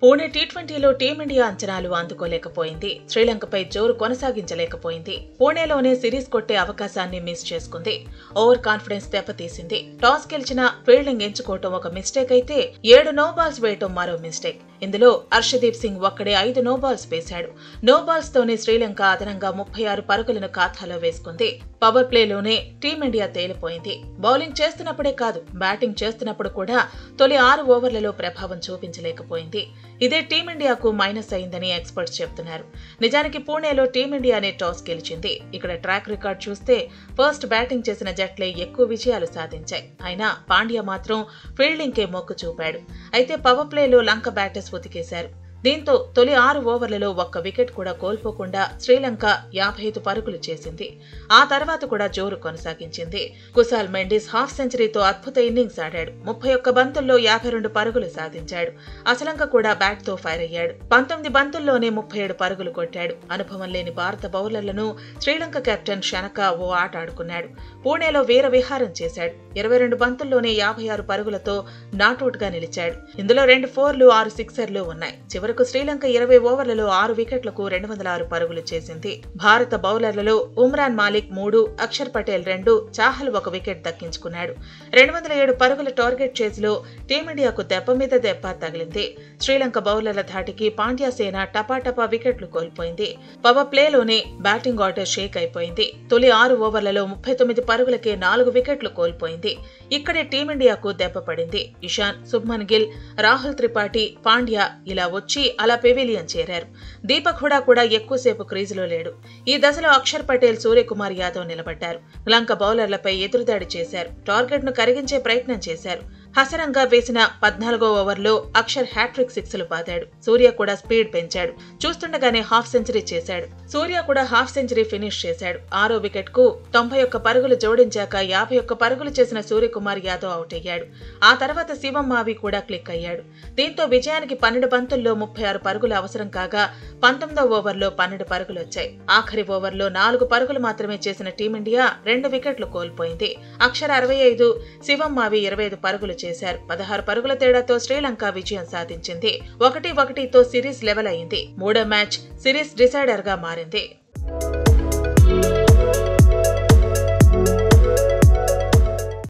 Pune tea ట్వంటీలో team India అంచనాలు అందుకోలేకపోయింది శ్రీలంకపై జోరు కొనసాగించలేకపోయింది పూణేలోనే సిరీస్ కొట్టే అవకాశాన్ని మిస్ చేసుకుంది ఓవర్ కాన్ఫిడెన్స్ దెబ్బతీసింది టాస్ గెలిచిన ఫీల్డింగ్ ఎంచుకోవటం ఒక మిస్టేక్ అయితే ఏడు నో బాల్స్ వేయటం మరో మిస్టేక్ ఇందులో హర్షదీప్ సింగ్ ఒక్కడే ఐదు నో బాల్స్ వేశాడు నో బాల్స్ తోనే శ్రీలంక అదనంగా ముప్పై ఆరు పరుగులను ఖాతాలో వేసుకుంది పవర్ ప్లేలోనే టీమిండియా తేలిపోయింది బౌలింగ్ చేస్తున్నప్పుడే కాదు బ్యాటింగ్ చేస్తున్నప్పుడు కూడా తొలి ఆరు ఓవర్లలో ప్రభావం చూపించలేకపోయింది ఇదే టీమిండియాకు మైనస్ అయిందని ఎక్స్పర్ట్స్ చెబుతున్నారు నిజానికి పూణేలో టీమిండియానే టాస్ గెలిచింది ఇక్కడ ట్రాక్ రికార్డ్ చూస్తే ఫస్ట్ బ్యాటింగ్ చేసిన జట్లే ఎక్కువ విజయాలు సాధించాయి అయినా పాండ్యా మాత్రం ఫీల్డింగ్కే మొక్కు చూపాడు అయితే పవర్ ప్లేలో లంక బ్యాటర్స్ ఉతికేశారు దీంతో తొలి ఆరు ఓవర్లలో ఒక్క వికెట్ కూడా కోల్పోకుండా శ్రీలంక యాభై ఐదు పరుగులు చేసింది ఆ తర్వాత కూడా జోరు కొనసాగించింది కుసాల్ మెండిస్ హాఫ్ సెంచరీతో అద్భుత ఇన్నింగ్స్ ఆడాడు ముప్పై ఒక్క బంతుల్లో యాభై రెండు పరుగులు సాధించాడు అసలంక కూడా బ్యాట్ తో ఫైర్ అయ్యాడు పంతొమ్మిది బంతుల్లోనే ముప్పై ఏడు పరుగులు కొట్టాడు అనుభవం లేని భారత బౌలర్లను శ్రీలంక కెప్టెన్ షనక ఓ ఆట ఆడుకున్నాడు పూణేలో వీర విహారం చేశాడు ఇరవై రెండు బంతుల్లోనే యాభై ఆరు పరుగులతో నాట్అవుట్ గా నిలిచాడు ఇందులో రెండు ఫోర్లు ఆరు సిక్సర్లు ఉన్నాయి చివరకు శ్రీలంక ఇరవై ఓవర్లలో ఆరు వికెట్లకు రెండు వందల ఆరు పరుగులు చేసింది భారత బౌలర్లలో ఉమ్రాన్ మాలిక్ మూడు అక్షర్ పటేల్ రెండు చాహల్ ఒక వికెట్ దక్కించుకున్నాడు రెండు వందల ఏడు పరుగుల టార్గెట్ చేజ్లో టీమిండియాకు దెబ్బ మీద దెబ్బ తగిలింది శ్రీలంక బౌలర్ల ధాటికి పాండ్యా సేన టపాటపా వికెట్లు కోల్పోయింది పవర్ ప్లేలోనే బ్యాటింగ్ ఆర్డర్ షేక్ అయిపోయింది తొలి ఆరు ఓవర్లలో ముప్పై తొమ్మిది పరుగులకే నాలుగు వికెట్లు కోల్పోయింది ఇక్కడే టీమిండియాకు దెబ్బ పడింది ఇషాన్ శుభ్మన్ గిల్ రాహుల్ త్రిపాఠి పాండ్యా ఇలా వచ్చి అలా పెవిలియన్ చేరారు దీపక్ హుడా కూడా ఎక్కువసేపు క్రీజులో లేడు ఈ దశలో అక్షర్ పటేల్ సూర్యకుమార్ యాదవ్ నిలబడ్డారు లంక బౌలర్లపై ఎదురుదాడి చేశారు టార్గెట్ ను కరిగించే ప్రయత్నం చేశారు హసరంగా వేసిన పద్నాలుగో ఓవర్లో అక్షర్ హ్యాట్రిక్ సిక్స్లు బాదాడు సూర్య కూడా స్పీడ్ పెంచాడు చూస్తుండగానే హాఫ్ సెంచరీ చేశాడు సూర్య కూడా హాఫ్ సెంచరీ ఫినిష్ చేశాడు ఆరో వికెట్ కు తొంభై ఒక్క పరుగులు జోడించాక యాభై ఒక్క పరుగులు చేసిన సూర్యకుమార్ యాదవ్ అవుట్ అయ్యాడు ఆ తర్వాత శివం మావి కూడా క్లిక్ అయ్యాడు దీంతో విజయానికి పన్నెండు బంతుల్లో ముప్పై ఆరు పరుగులు అవసరం కాగా పంతొమ్మిదో ఓవర్లో పన్నెండు పరుగులు వచ్చాయి ఆఖరి ఓవర్లో నాలుగు పరుగులు మాత్రమే చేసిన టీమిండియా రెండు వికెట్లు కోల్పోయింది అక్షర్ అరవై ఐదు శివం మావి ఇరవై ఐదు పరుగులు చేశారు పదహారు పరుగుల తేడాతో శ్రీలంక విజయం సాధించింది ఒకటి ఒకటితో సిరీస్ లెవెల్ అయింది మూడో మ్యాచ్ సిరీస్ డిసైడర్ గా మారింది